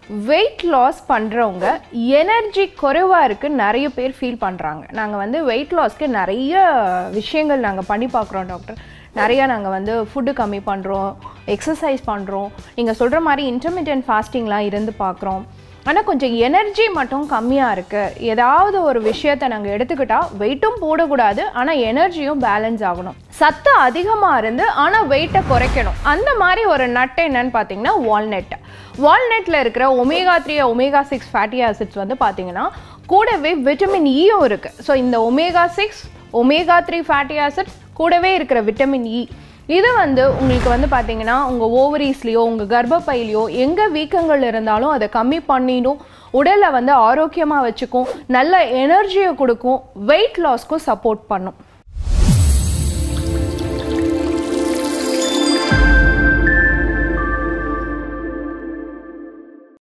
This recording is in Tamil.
வெயிட் லாஸ் பண்ணுறவங்க எனர்ஜி குறைவாக இருக்குது நிறைய பேர் ஃபீல் பண்ணுறாங்க நாங்கள் வந்து வெயிட் லாஸ்க்கு நிறைய விஷயங்கள் நாங்கள் பண்ணி பார்க்குறோம் டாக்டர் நிறையா நாங்கள் வந்து ஃபுட்டு கம்மி பண்ணுறோம் எக்ஸசைஸ் பண்ணுறோம் நீங்கள் சொல்கிற மாதிரி இன்டர்மீடியன்ட் ஃபாஸ்டிங்லாம் இருந்து பார்க்குறோம் ஆனால் கொஞ்சம் எனர்ஜி மட்டும் கம்மியாக இருக்குது ஏதாவது ஒரு விஷயத்தை நாங்கள் எடுத்துக்கிட்டால் வெயிட்டும் போடக்கூடாது ஆனால் எனர்ஜியும் பேலன்ஸ் ஆகணும் சத்து அதிகமாக இருந்து ஆனால் வெயிட்டை குறைக்கணும் அந்த மாதிரி ஒரு நட் என்னன்னு பார்த்தீங்கன்னா வால்நட் வால்நட்டில் இருக்கிற omega three omega six fatty acids வந்து பார்த்தீங்கன்னா கூடவே விட்டமின் ஈயும் இருக்குது ஸோ இந்த omega six omega three fatty acid கூடவே இருக்கிற விட்டமின் இ இது வந்து உங்களுக்கு வந்து பார்த்தீங்கன்னா உங்கள் ஓவரீஸ்லேயோ உங்கள் கர்ப்பப்பையிலையோ எங்கே வீக்கங்கள் இருந்தாலும் அதை கம்மி பண்ணிடும் உடலை வந்து ஆரோக்கியமாக வச்சுக்கும் நல்ல எனர்ஜியை கொடுக்கும் வெயிட் லாஸ்க்கும் சப்போர்ட் பண்ணும்